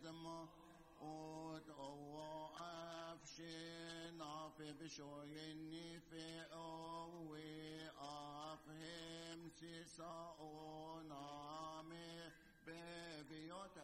دم ود او افشن اف بشويني في اوي افهم سيساون امي ببيوت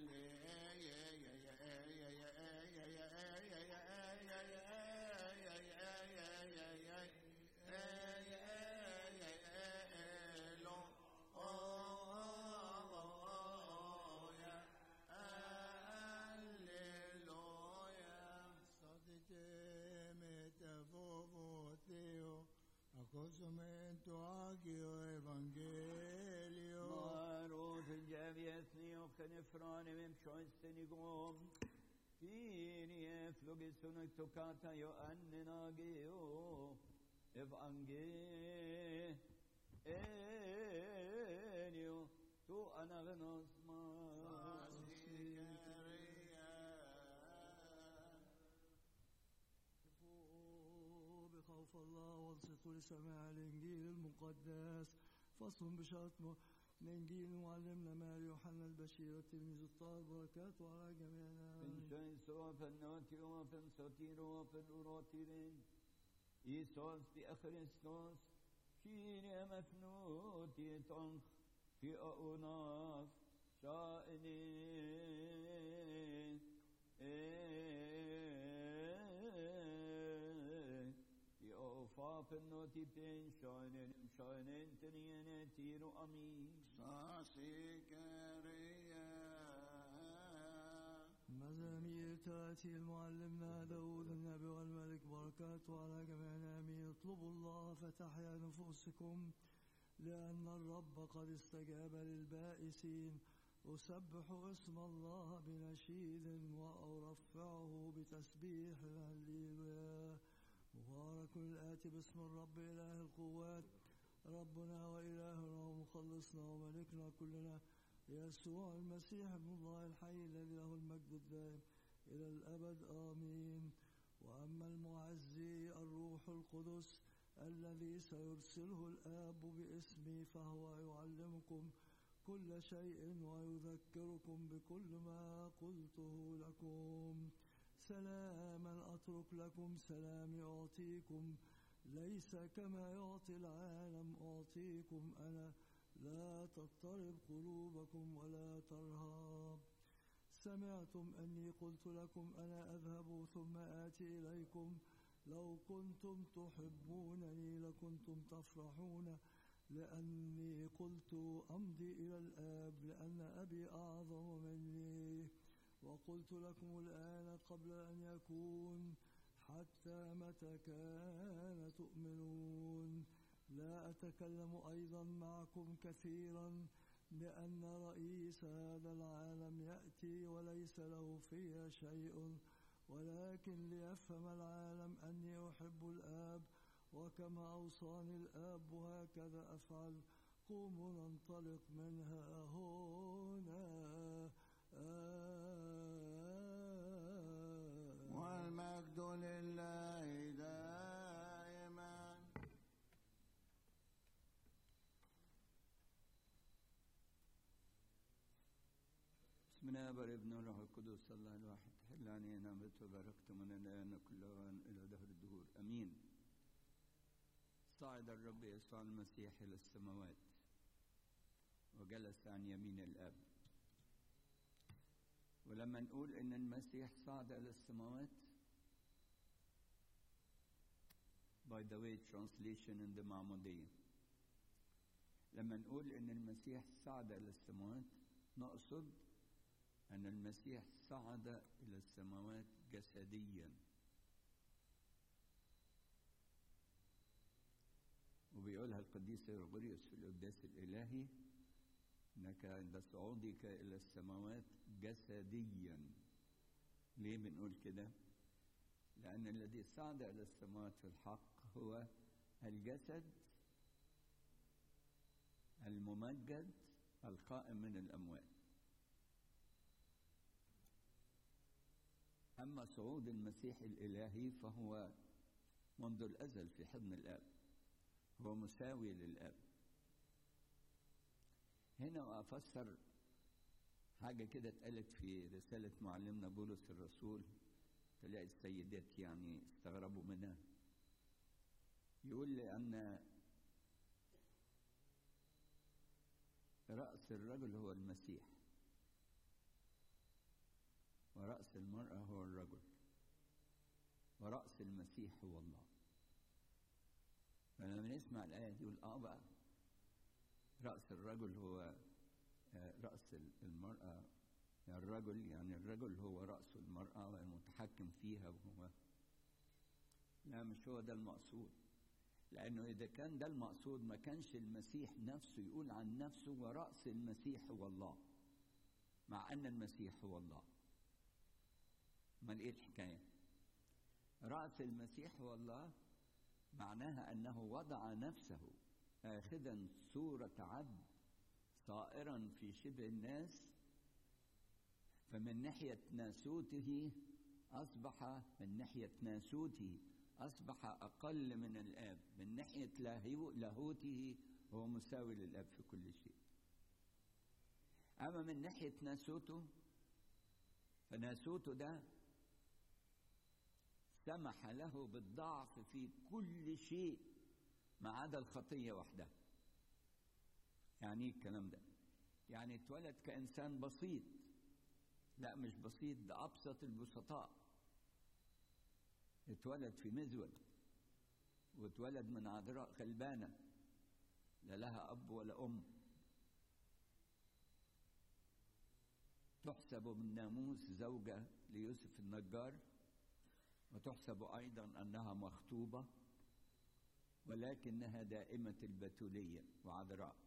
Acostumento agio evangelio. Marot الجابيثني وكنفراني ممشون سنقوم فيني افلق سنك تكاتا يؤننا جيو افانجي انيو تو انا غنص ما كفوا بخوف الله والصدق لسماع الإنجيل المقدس فصل بشرط الإنجيل معلمنا ماري يوحنا البشير التلميذ الطاهر بركاته على جميعنا فنشين سوا فنوتي وفن سوتير وفن أوروتيرين إيسوس في أخريستوس كيني مفنوتي تنخ في أوناس شائني في أوفاف النوتي بين شاينين شاينين تنين تيرو أمين مزامير تأتي المعلمنا داود النبي والملك بركاته على جميعنا آمين اطلبوا الله فتحيا نفوسكم لأن الرب قد استجاب للبائسين أسبح اسم الله بنشيد وأرفعه بتسبيح هللويا مبارك الآتي باسم الرب إله القوات ربنا وإلهنا ومخلصنا وملكنا كلنا يسوع المسيح ابن الله الحي الذي له المجد الدائم إلى الأبد آمين وأما المعزي الروح القدس الذي سيرسله الآب باسمي فهو يعلمكم كل شيء ويذكركم بكل ما قلته لكم سلاما أترك لكم سلامي أعطيكم ليس كما يعطي العالم أعطيكم أنا لا تضطرب قلوبكم ولا ترهب سمعتم أني قلت لكم أنا أذهب ثم آتي إليكم لو كنتم تحبونني لكنتم تفرحون لأني قلت أمضي إلى الآب لأن أبي أعظم مني وقلت لكم الآن قبل أن يكون حتى متى كان تؤمنون لا أتكلم أيضا معكم كثيرا لأن رئيس هذا العالم يأتي وليس له في شيء ولكن ليفهم العالم أني أحب الآب وكما أوصاني الآب هكذا أفعل قوموا ننطلق منها هنا والمجد لله دائما بسم الله والابن والروح القدس الله الواحد حل علينا وباركت من الآن كل وان إلى دهر الدهور أمين صعد الرب يسوع المسيح إلى السماوات وجلس عن يمين الآب ولما نقول إن المسيح صعد إلى السماوات by the way translation in the معمودية لما نقول إن المسيح صعد إلى السماوات نقصد أن المسيح صعد إلى السماوات جسديا وبيقولها القديس غريغوريوس في القداس الإلهي أنك عند صعودك إلى السماوات جسديا ليه بنقول كده؟ لأن الذي صعد إلى السماوات في الحق هو الجسد الممجد القائم من الأموات أما صعود المسيح الإلهي فهو منذ الأزل في حضن الآب هو مساوي للآب هنا أفسر حاجة كده اتقالت في رسالة معلمنا بولس الرسول تلاقي السيدات يعني استغربوا منها يقول لأن رأس الرجل هو المسيح ورأس المرأة هو الرجل ورأس المسيح هو الله فلما نسمع الآية دي يقول آه بقى رأس الرجل هو رأس المرأة الرجل يعني الرجل هو رأس المرأة والمتحكم فيها وهو لا مش هو ده المقصود لأنه إذا كان ده المقصود ما كانش المسيح نفسه يقول عن نفسه ورأس المسيح هو الله مع أن المسيح هو الله امال إيه الحكاية رأس المسيح هو الله معناها أنه وضع نفسه آخذا صورة عبد صائرا في شبه الناس فمن ناحية ناسوته أصبح من ناحية ناسوته أصبح أقل من الآب من ناحية لاهوته هو مساوي للآب في كل شيء أما من ناحية ناسوته فناسوته ده سمح له بالضعف في كل شيء ما عدا الخطية وحدها يعني ايه الكلام ده يعني اتولد كإنسان بسيط لا مش بسيط ده أبسط البسطاء اتولد في مزود واتولد من عذراء غلبانة لا لها أب ولا أم تحسب من ناموس زوجة ليوسف النجار وتحسب أيضا أنها مخطوبة ولكنها دائمة البتولية وعذراء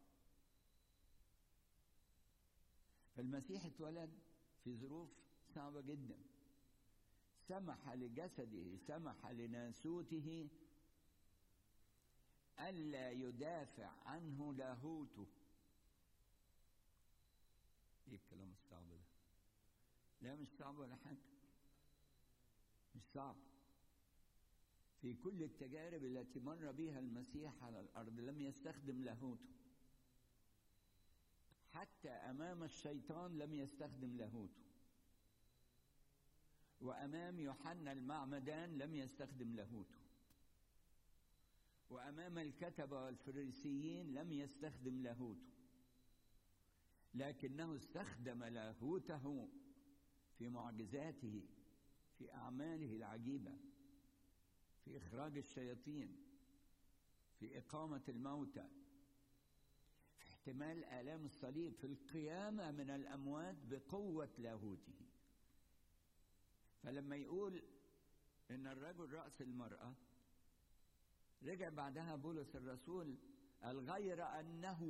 فالمسيح اتولد في ظروف صعبة جدا سمح لجسده سمح لناسوته ألا يدافع عنه لاهوته ايه الكلام الصعب ده لا مش صعب ولا حاجة مش صعب في كل التجارب التي مر بها المسيح على الأرض لم يستخدم لاهوته حتى أمام الشيطان لم يستخدم لاهوته وأمام يوحنا المعمدان لم يستخدم لاهوته وأمام الكتبة والفريسيين لم يستخدم لاهوته لكنه استخدم لاهوته في معجزاته في أعماله العجيبة في إخراج الشياطين في إقامة الموتى في احتمال آلام الصليب في القيامة من الأموات بقوة لاهوته فلما يقول إن الرجل رأس المرأة رجع بعدها بولس الرسول الغير أنه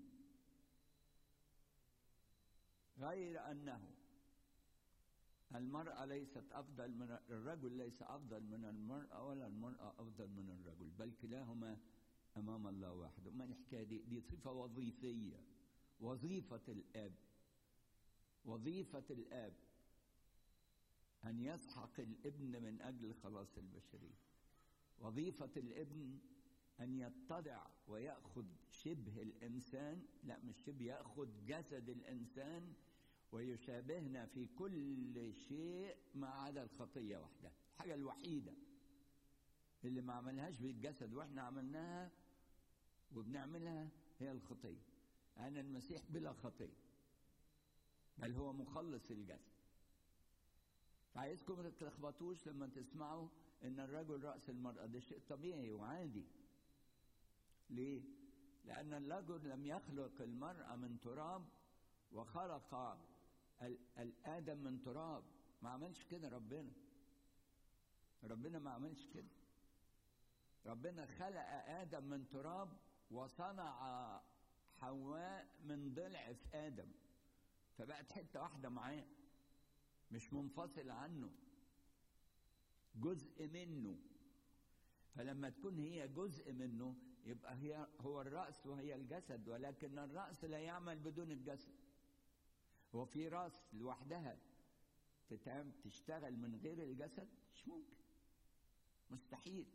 غير أنه المرأة ليست أفضل من الرجل ليس أفضل من المرأة ولا المرأة أفضل من الرجل بل كلاهما أمام الله وحده ما الحكاية دي دي صفة وظيفية وظيفة الآب وظيفة الآب أن يسحق الابن من أجل خلاص البشرية وظيفة الابن أن يتضع ويأخذ شبه الإنسان لا مش شبه يأخذ جسد الإنسان ويشابهنا في كل شيء ما عدا الخطية وحدها الحاجة الوحيدة اللي ما عملهاش بالجسد واحنا عملناها وبنعملها هي الخطية أنا المسيح بلا خطية بل هو مخلص الجسد فعايزكم ما تتلخبطوش لما تسمعوا ان الرجل رأس المرأة ده شيء طبيعي وعادي ليه؟ لأن الرجل لم يخلق المرأة من تراب وخلق الآدم من تراب ما عملش كده ربنا ربنا ما عملش كده ربنا خلق آدم من تراب وصنع حواء من ضلع في آدم فبقت حتة واحدة معاه مش منفصل عنه جزء منه فلما تكون هي جزء منه يبقى هي هو الرأس وهي الجسد ولكن الرأس لا يعمل بدون الجسد هو في راس لوحدها تشتغل من غير الجسد مش ممكن مستحيل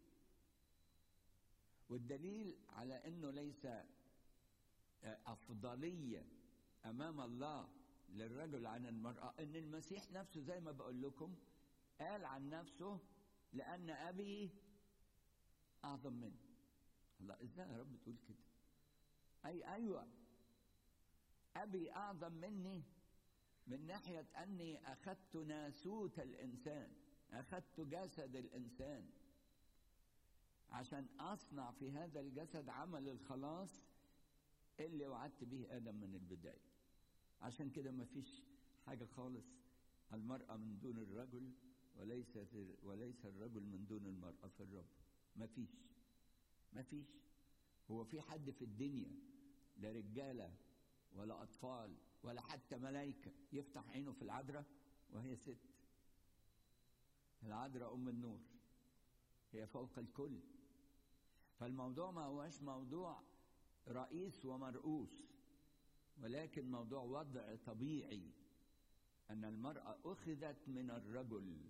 والدليل على انه ليس افضليه امام الله للرجل عن المرأة إن المسيح نفسه زي ما بقول لكم قال عن نفسه لأن أبي أعظم مني الله إزاي يا رب تقول كده أي أيوة أبي أعظم مني من ناحية أني أخذت ناسوت الإنسان أخذت جسد الإنسان عشان أصنع في هذا الجسد عمل الخلاص اللي وعدت به آدم من البداية عشان كده ما فيش حاجة خالص المرأة من دون الرجل وليس وليس الرجل من دون المرأة في الرب ما فيش ما فيش هو في حد في الدنيا لا رجالة ولا أطفال ولا حتى ملائكة يفتح عينه في العذراء وهي ست العذراء أم النور هي فوق الكل فالموضوع ما هوش موضوع رئيس ومرؤوس ولكن موضوع وضع طبيعي أن المرأة أخذت من الرجل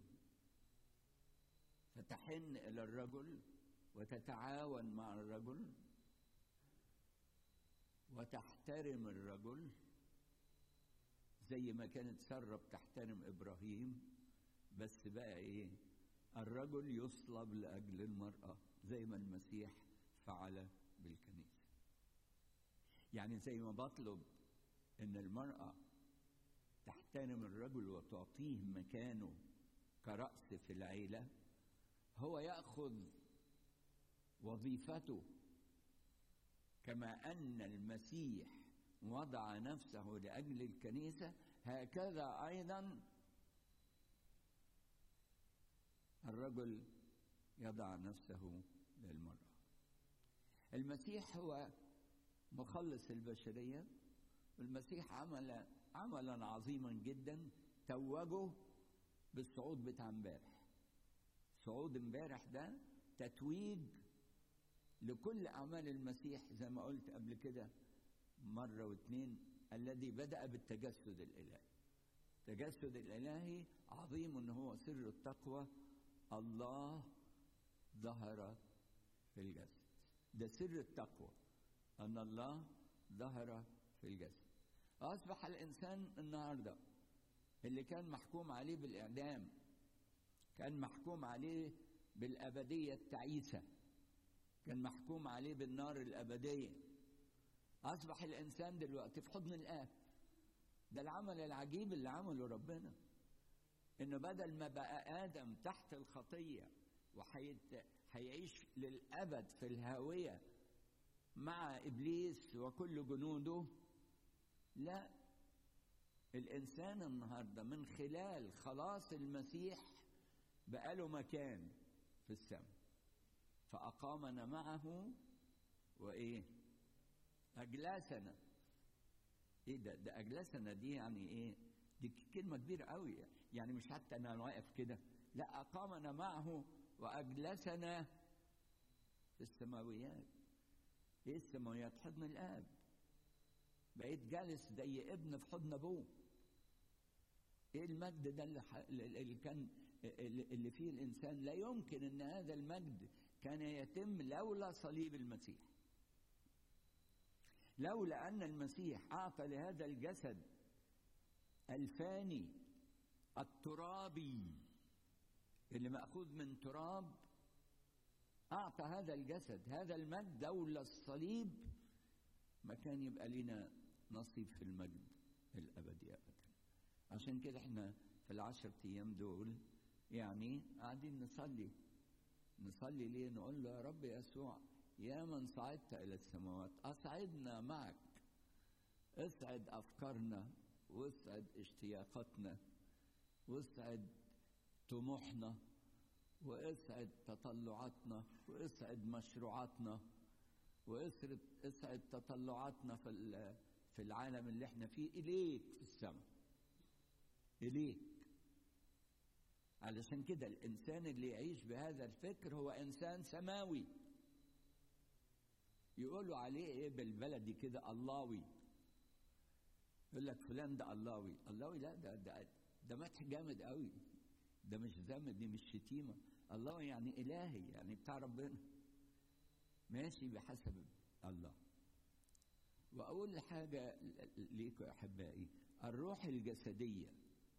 فتحن إلى الرجل وتتعاون مع الرجل وتحترم الرجل زي ما كانت سارة بتحترم إبراهيم بس بقى إيه الرجل يصلب لأجل المرأة زي ما المسيح فعل بالكنيسة يعني زي ما بطلب إن المرأة تحترم الرجل وتعطيه مكانه كرأس في العيلة هو يأخذ وظيفته كما أن المسيح وضع نفسه لأجل الكنيسة هكذا أيضا الرجل يضع نفسه للمرأة المسيح هو مخلص البشرية والمسيح عمل عملا عظيما جدا توجه بالصعود بتاع امبارح صعود امبارح ده تتويج لكل اعمال المسيح زي ما قلت قبل كده مره واتنين الذي بدا بالتجسد الالهي التجسد الالهي عظيم ان هو سر التقوى الله ظهر في الجسد ده سر التقوى ان الله ظهر في الجسد اصبح الانسان النهارده اللي كان محكوم عليه بالاعدام كان محكوم عليه بالابديه التعيسه كان محكوم عليه بالنار الابديه اصبح الانسان دلوقتي في حضن الاب ده العمل العجيب اللي عمله ربنا انه بدل ما بقى ادم تحت الخطيه وهيعيش للابد في الهاويه مع ابليس وكل جنوده لا الانسان النهارده من خلال خلاص المسيح بقى له مكان في السماء فاقامنا معه وايه اجلسنا ايه ده ده اجلسنا دي يعني ايه دي كلمه كبيره قوي يعني مش حتى انا واقف كده لا اقامنا معه واجلسنا في السماويات ايه السماويات حضن الاب بقيت جالس زي ابن في حضن ابوه ايه المجد ده اللي, ح... اللي كان اللي فيه الانسان لا يمكن ان هذا المجد كان يتم لولا صليب المسيح لولا ان المسيح اعطى لهذا الجسد الفاني الترابي اللي ماخوذ من تراب اعطى هذا الجسد هذا المجد لولا الصليب ما كان يبقى لنا نصيب في المجد الابدي ابدا عشان كده احنا في العشر ايام دول يعني قاعدين نصلي نصلي ليه نقول له يا رب يسوع يا من صعدت الى السماوات اصعدنا معك اسعد افكارنا واسعد اشتياقاتنا واسعد طموحنا واسعد تطلعاتنا واسعد مشروعاتنا واسعد اسعد تطلعاتنا في في العالم اللي احنا فيه اليك في السماء اليك علشان كده الانسان اللي يعيش بهذا الفكر هو انسان سماوي يقولوا عليه ايه بالبلدي كده اللهوي يقول لك فلان ده اللهوي اللهوي لا ده ده ده مدح جامد قوي ده مش ذم دي مش شتيمه الله يعني الهي يعني بتاع ربنا ماشي بحسب الله واقول حاجه ليكم يا احبائي الروح الجسدية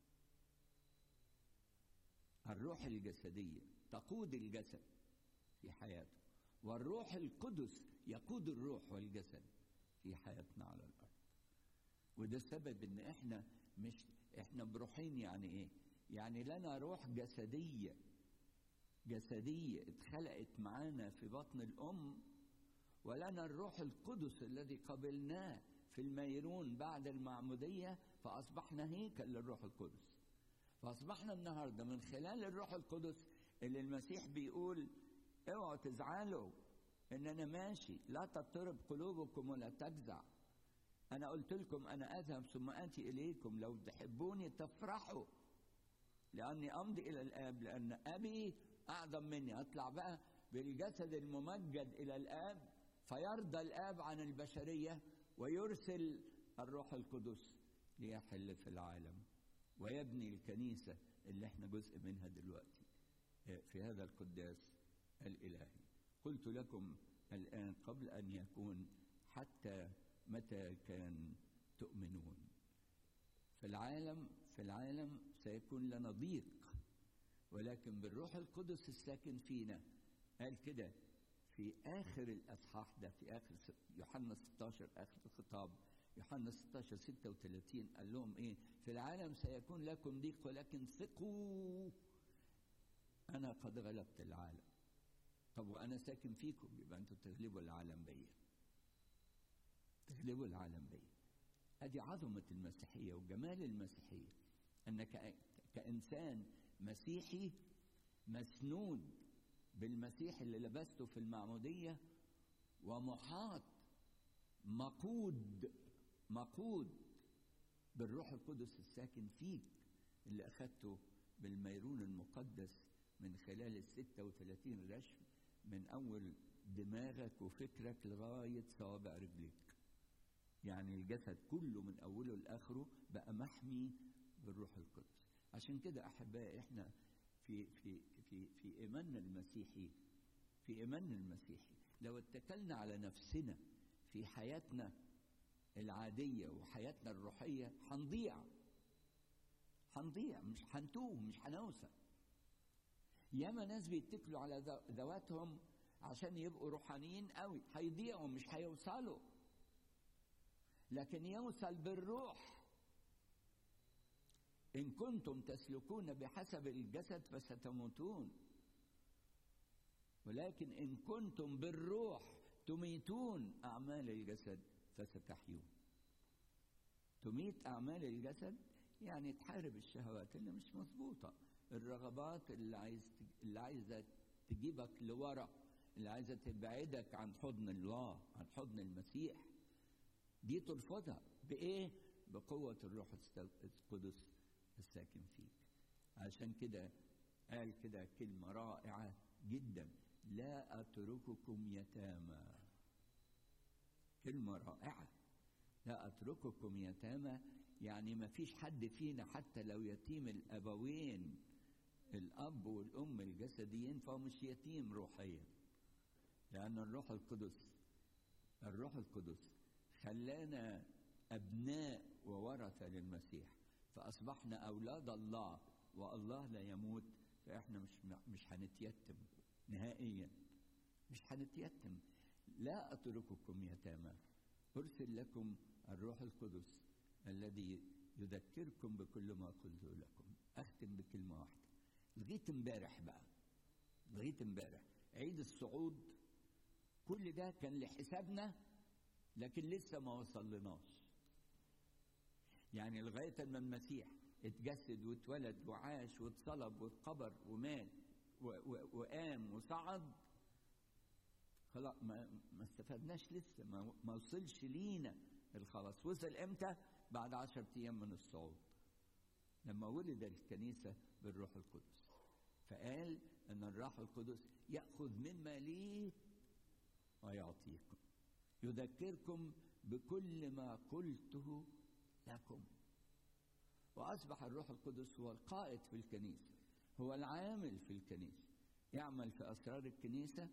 الروح الجسدية تقود الجسد في حياته والروح القدس يقود الروح والجسد في حياتنا على الأرض وده السبب ان احنا مش احنا بروحين يعني ايه يعني لنا روح جسدية جسدية اتخلقت معانا في بطن الأم ولنا الروح القدس الذي قبلناه في الميرون بعد المعمودية فأصبحنا هيكل للروح القدس فأصبحنا النهاردة من خلال الروح القدس اللي المسيح بيقول اوعوا تزعلوا ان انا ماشي لا تضطرب قلوبكم ولا تجزع انا قلت لكم انا اذهب ثم اتي اليكم لو تحبوني تفرحوا لاني امضي الى الاب لان ابي اعظم مني اطلع بقى بالجسد الممجد الى الاب فيرضى الاب عن البشريه ويرسل الروح القدس ليحل في العالم ويبني الكنيسه اللي احنا جزء منها دلوقتي في هذا القداس الالهي قلت لكم الان قبل ان يكون حتى متى كان تؤمنون في العالم في العالم سيكون لنا ضيق ولكن بالروح القدس الساكن فينا قال كده في اخر الاصحاح ده في اخر يوحنا 16 اخر الخطاب يوحنا 16 36 قال لهم ايه في العالم سيكون لكم ضيق ولكن ثقوا انا قد غلبت العالم طب وانا ساكن فيكم يبقى انتوا تغلبوا العالم بيا تغلبوا العالم بيا ادي عظمه المسيحيه وجمال المسيحيه انك كانسان مسيحي مسنود بالمسيح اللي لبسته في المعموديه ومحاط مقود مقود بالروح القدس الساكن فيك اللي اخذته بالميرون المقدس من خلال ال 36 رشم من اول دماغك وفكرك لغايه صوابع رجليك يعني الجسد كله من اوله لاخره بقى محمي بالروح القدس عشان كده احبائي احنا في في في في ايماننا المسيحي في ايماننا المسيحي لو اتكلنا على نفسنا في حياتنا العاديه وحياتنا الروحيه هنضيع هنضيع مش هنتوه مش هنوسع ياما ناس بيتكلوا على ذواتهم عشان يبقوا روحانيين قوي هيضيعوا مش هيوصلوا لكن يوصل بالروح إن كنتم تسلكون بحسب الجسد فستموتون ولكن إن كنتم بالروح تميتون أعمال الجسد فستحيون تميت أعمال الجسد يعني تحارب الشهوات اللي مش مظبوطة الرغبات اللي عايز اللي عايزة تجيبك لورا اللي عايزة تبعدك عن حضن الله عن حضن المسيح دي ترفضها بإيه؟ بقوة الروح القدس الساكن فيك عشان كده قال كده كلمة رائعة جدا لا أترككم يتامى كلمة رائعة لا أترككم يتامى يعني ما فيش حد فينا حتى لو يتيم الأبوين الأب والأم الجسديين فهو مش يتيم روحيا لأن الروح القدس الروح القدس خلانا أبناء وورثة للمسيح فأصبحنا أولاد الله والله لا يموت فإحنا مش مش هنتيتم نهائيا مش هنتيتم لا أترككم يتامى أرسل لكم الروح القدس الذي يذكركم بكل ما قلت لكم أختم بكلمة واحدة لغاية امبارح بقى لغاية امبارح عيد الصعود كل ده كان لحسابنا لكن لسه ما وصلناش يعني لغاية ما المسيح اتجسد واتولد وعاش واتصلب واتقبر ومات وقام وصعد خلاص ما, ما استفدناش لسه ما, ما وصلش لينا الخلاص وصل امتى بعد عشرة ايام من الصعود لما ولد الكنيسة بالروح القدس فقال ان الروح القدس يأخذ مما ليه ويعطيكم يذكركم بكل ما قلته لكم وأصبح الروح القدس هو القائد في الكنيسة هو العامل في الكنيسة يعمل في أسرار الكنيسة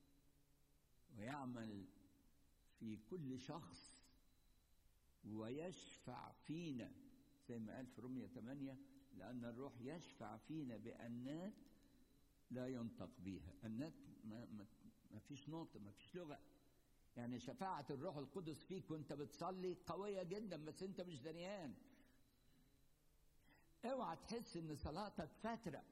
ويعمل في كل شخص ويشفع فينا زي ما قال في رومية 8 لأن الروح يشفع فينا بأنات لا ينطق بها أنات ما, ما, ما فيش نطق ما فيش لغة يعني شفاعة الروح القدس فيك وانت بتصلي قوية جدا بس انت مش دريان اوعى تحس ان صلاتك فترة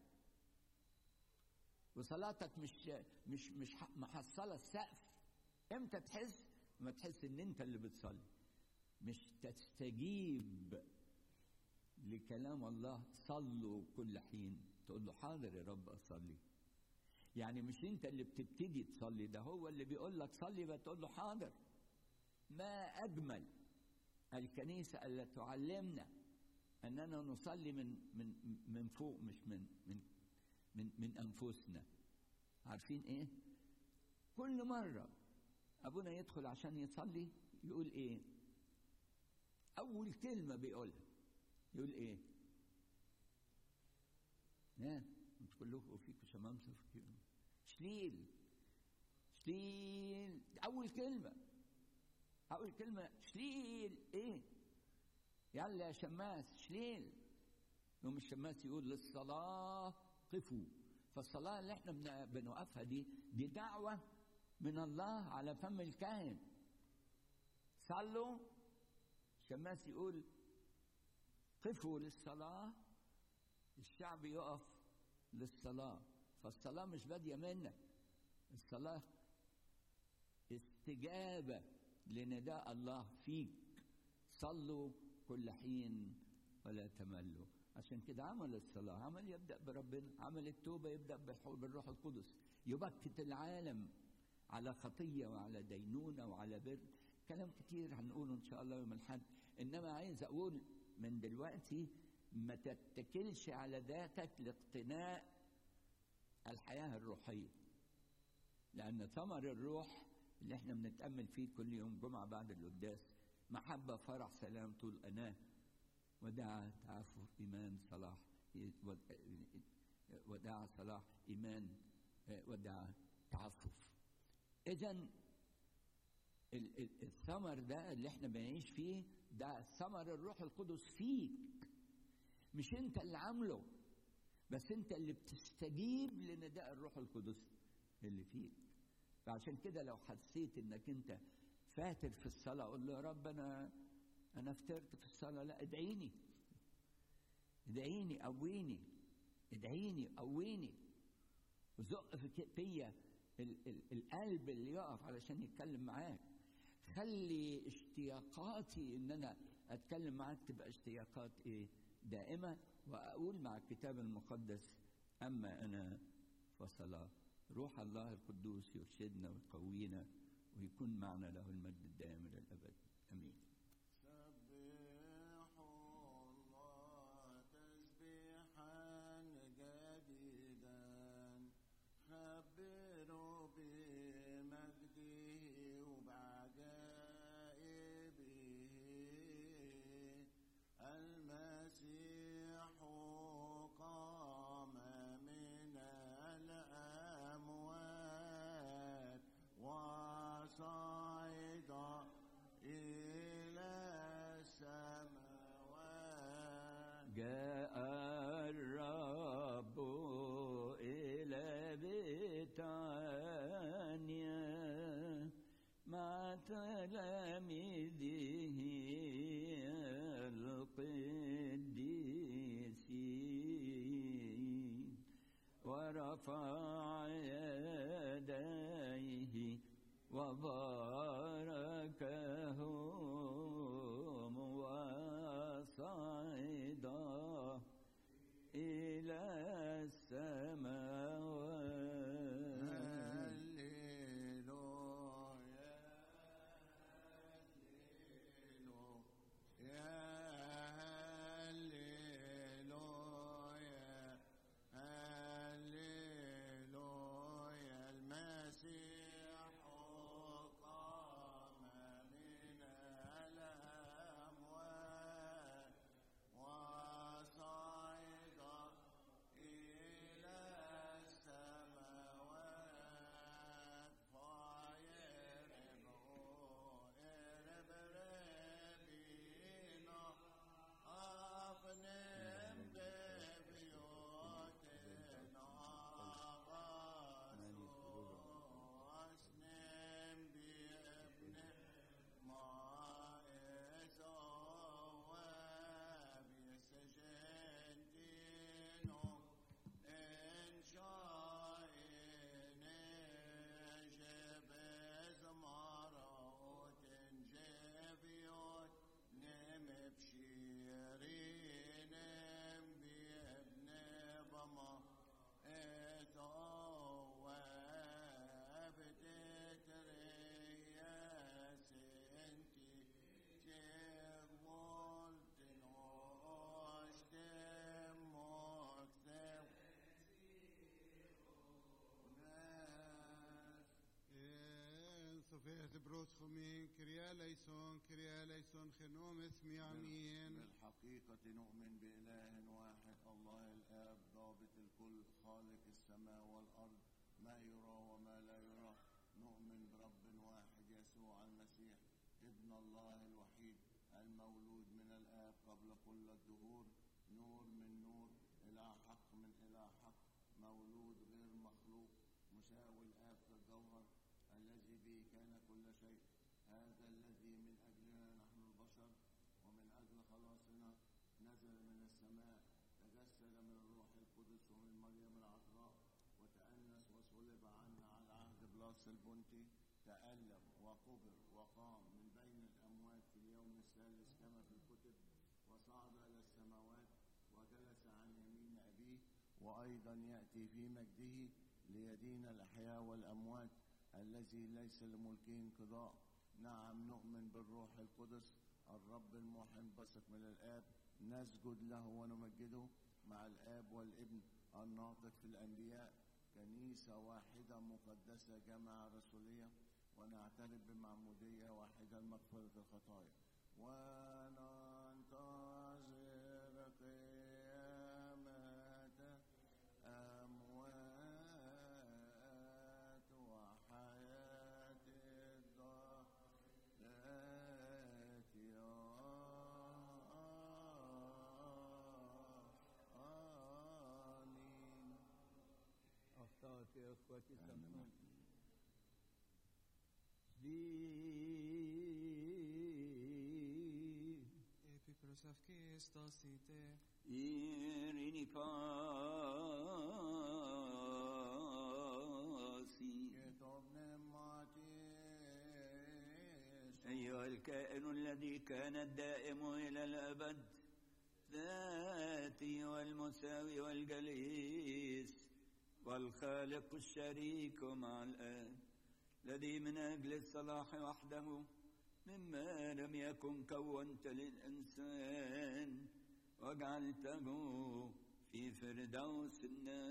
وصلاتك مش مش مش محصلة السقف امتى تحس ما تحس ان انت اللي بتصلي مش تستجيب لكلام الله صلوا كل حين تقول له حاضر يا رب اصلي يعني مش انت اللي بتبتدي تصلي ده هو اللي بيقول لك صلي بتقول له حاضر ما اجمل الكنيسه التي تعلمنا اننا نصلي من من من فوق مش من من من من انفسنا عارفين ايه كل مره ابونا يدخل عشان يصلي يقول ايه اول كلمه بيقولها يقول ايه ها انتوا كلكم فيكم شمامسه شليل شليل اول كلمه اول كلمه شليل ايه يلا يا شماس شليل يوم الشماس يقول للصلاه قفوا فالصلاه اللي احنا بنوقفها دي دي دعوه من الله على فم الكاهن صلوا الشماس يقول قفوا للصلاه الشعب يقف للصلاة فالصلاة مش بادية منك الصلاة استجابة لنداء الله فيك صلوا كل حين ولا تملوا عشان كده عمل الصلاة عمل يبدأ بربنا عمل التوبة يبدأ بالروح القدس يبكت العالم على خطية وعلى دينونة وعلى بر كلام كتير هنقوله إن شاء الله يوم الحد إنما عايز أقول من دلوقتي ما تتكلش على ذاتك لاقتناء الحياة الروحية لأن ثمر الروح اللي احنا بنتأمل فيه كل يوم جمعة بعد القداس محبة فرح سلام طول أناة وداع تعفف إيمان صلاح وداع صلاح إيمان وداع تعفف إذا الثمر ده اللي احنا بنعيش فيه ده ثمر الروح القدس فيك مش انت اللي عامله بس انت اللي بتستجيب لنداء الروح القدس اللي فيك فعشان كده لو حسيت انك انت فاتر في الصلاة قول له يا رب انا انا فترت في الصلاة لا ادعيني ادعيني قويني ادعيني قويني وزق في فيا القلب اللي يقف علشان يتكلم معاك خلي اشتياقاتي ان انا اتكلم معاك تبقى اشتياقات ايه دائمة وأقول مع الكتاب المقدس أما أنا فصلاة روح الله القدوس يرشدنا ويقوينا ويكون معنا له المجد الدائم إلى الأبد آمين سبحوا الله تسبيحا جديدا خبروا بمجده وبعجائبه المسيح قام من الأموات وصعد إلى السماوات جاء الرب إلى بيتانيا مع تلاميذه القديسين ورفع يديه وباركهم وصعد إلى السماوات هللويا هللويا هللويا المسيح بيت بروتخومين كريا ليسون كريا ليسون خنوم اسمي امين بالحقيقة نؤمن بإله واحد الله الآب ضابط الكل خالق السماء والأرض ما يرى وما لا يرى نؤمن برب واحد يسوع المسيح ابن الله الوحيد المولود من الآب قبل كل الدهور نور من نور إلى حق من إلى حق مولود غير مخلوق مساوي الآب في الجوهر الذي به كان كل شيء هذا الذي من أجلنا نحن البشر ومن أجل خلاصنا نزل من السماء تجسد من الروح القدس ومن مريم العذراء وتأنس وصلب عنا على عهد بلاس البنطي تألم وقبر وقام من بين الأموات في اليوم الثالث كما في الكتب وصعد إلى السماوات وجلس عن يمين أبيه وأيضا يأتي في مجده ليدين الأحياء والأموات الذي ليس لملكه انقضاء نعم نؤمن بالروح القدس الرب المنبثق من الآب نسجد له ونمجده مع الآب والابن الناطق في الأنبياء كنيسة واحدة مقدسة جامعة رسولية ونعترف بمعمودية واحدة لمغفرة الخطايا وننتظر قيامة أموات وحياة الدار آمين أخطأت يا إخوتي سامحوني Svi Επικροσαυκή στάσιτε, ειρήνη πάση και το πνεύμα أيها الكائن الذي كان الدائم إلى الأبد ذاتي والمساوي والجليس والخالق الشريك مع الآب الذي من أجل الصلاح وحده مما لم يكن كونت للإنسان وجعلته في فردوس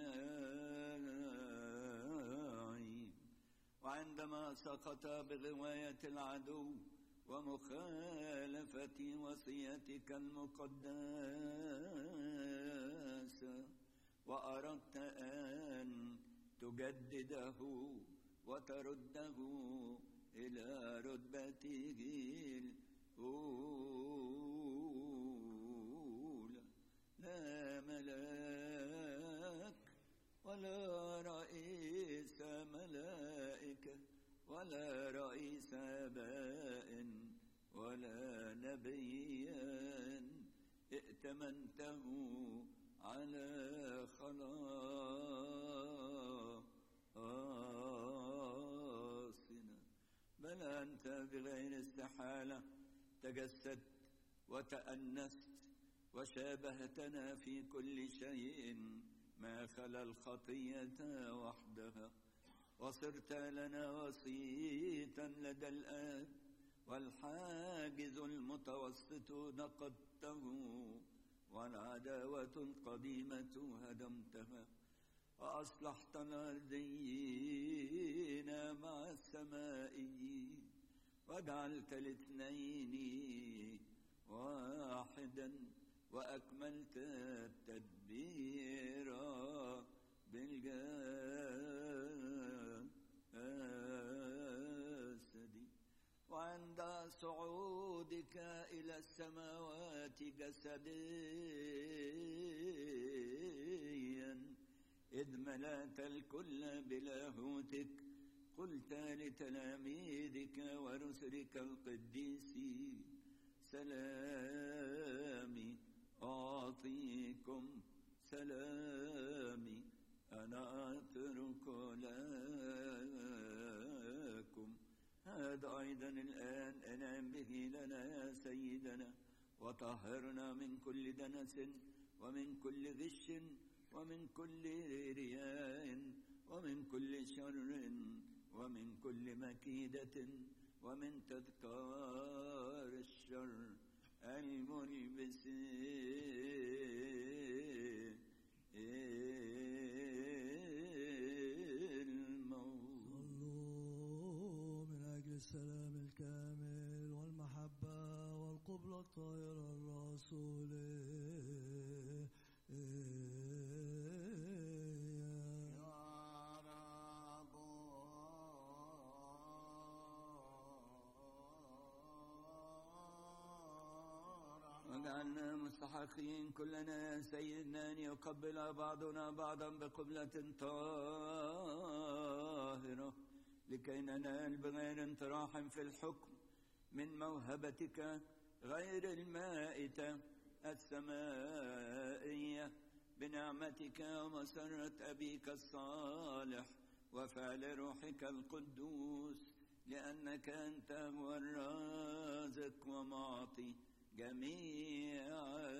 النعيم وعندما سقط بغواية العدو ومخالفة وصيتك المقدسة وأردت أن تجدده وترده إلى رتبته الأولى لا ملاك ولا رئيس ملائكة ولا رئيس آباء ولا نبيا ائتمنته على خلاصنا بل أنت بغير استحالة تجسدت وتأنست وشابهتنا في كل شيء ما خلا الخطية وحدها وصرت لنا وسيطا لدى الآب والحاجز المتوسط نقضته والعداوة القديمة هدمتها وأصلحت الأرضيين مع السمائيين وجعلت الاثنين واحدا وأكملت التدبير بالجسد وعند صعودك إلى السماوات جسديا إذ ملأت الكل بلاهوتك قلت لتلاميذك ورسلك القديسين سلامي أعطيكم سلامي أنا أترك لكم هذا أيضا الآن أنعم به لنا يا سيدنا وطهرنا من كل دنس ومن كل غش ومن كل رياء ومن كل شر ومن كل مكيدة ومن تذكار الشر الملبس الموت صلوا من أجل بالسلام الكامل والمحبة والقبلة الطاهرة الرسولية يا رب واجعلنا مستحقين كلنا يا سيدنا أن يقبل بعضنا بعضا بقبلة طاهرة لكي ننال بغير انطراح في الحكم من موهبتك غير المائتة السمائية بنعمتك ومسرة أبيك الصالح وفعل روحك القدوس لأنك أنت هو الرازق ومعطي جميع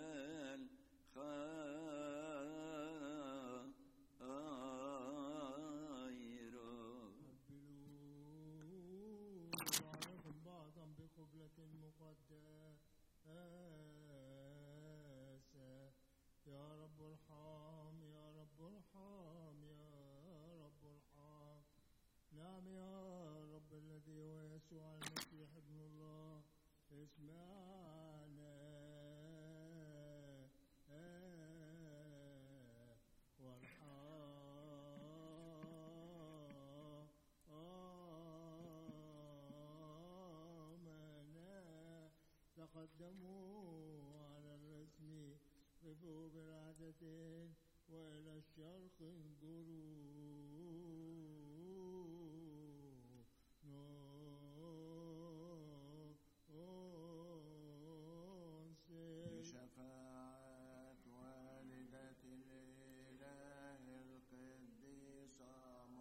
الخيرات قبلوا بعضكم بعضا بقبلة مقدسة يا رب ارحم يا رب ارحم يا رب ارحم نعم يا رب الذي هو يسوع المسيح ابن الله اسمعنا وارحمنا تقدموا على الرسم قفوا برعدة وإلى الشرق انظروا ننصت بشفاعة والدة الإله القديسة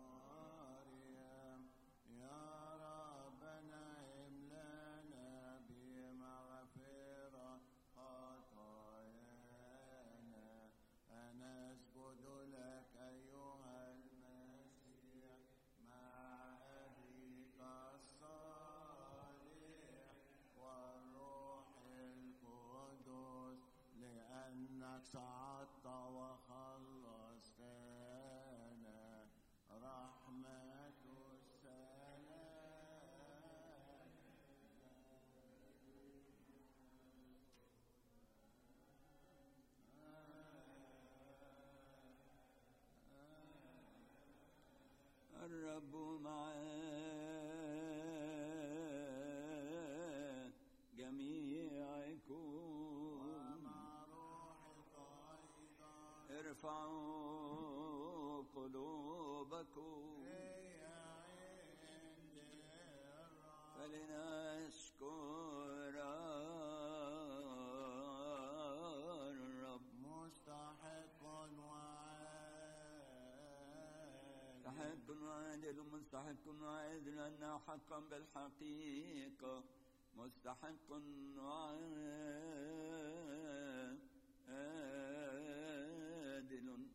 مريم يا ربنا املنا بمغفرة خطايانا أنسجد لك أيها المسيح مع أبيك الصالح والروح القدس لأنك صعدت وخلصتنا رحمة السلام الرب مع جميعكم ومع روحك أيضا ارفعوا قلوبكم هي عند الرب فلنشكر الرب مستحق وعادل مستحق وعادل مستحق وعادل أنه حقا بالحقيقة مستحق وعادل